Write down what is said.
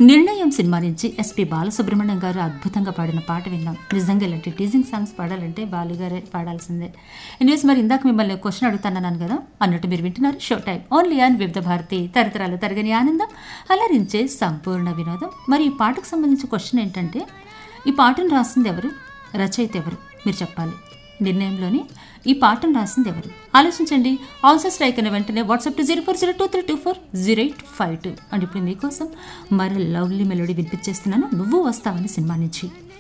నిర్ణయం సినిమా నుంచి ఎస్పి బాలసుబ్రహ్మణ్యం గారు అద్భుతంగా పాడిన పాట విన్నాం నిజంగా ఇలాంటి టీజింగ్ సాంగ్స్ పాడాలంటే బాలు గారే పాడాల్సిందే ఎనీవేస్ మరి ఇందాక మిమ్మల్ని క్వశ్చన్ అడుగుతానన్నాను కదా అన్నట్టు మీరు వింటున్నారు షో టైం ఓన్లీ ఆన్ వివిధ భారతి తరతరాలు తరగని ఆనందం అలరించే సంపూర్ణ వినోదం మరి ఈ పాటకు సంబంధించిన క్వశ్చన్ ఏంటంటే ఈ పాటను రాసింది ఎవరు రచయిత ఎవరు మీరు చెప్పాలి నిర్ణయంలోని ఈ పాటను రాసింది ఎవరు ఆలోచించండి ఆన్సర్ స్ట్రైక్ అయిన వెంటనే WhatsApp to zero four zero two three two four zero eight five two and ఇప్పుడు మీకోసం మరో లవ్లీ మెలోడీ వినిపించేస్తున్నాను నువ్వు వస్తావని సినిమా నుంచి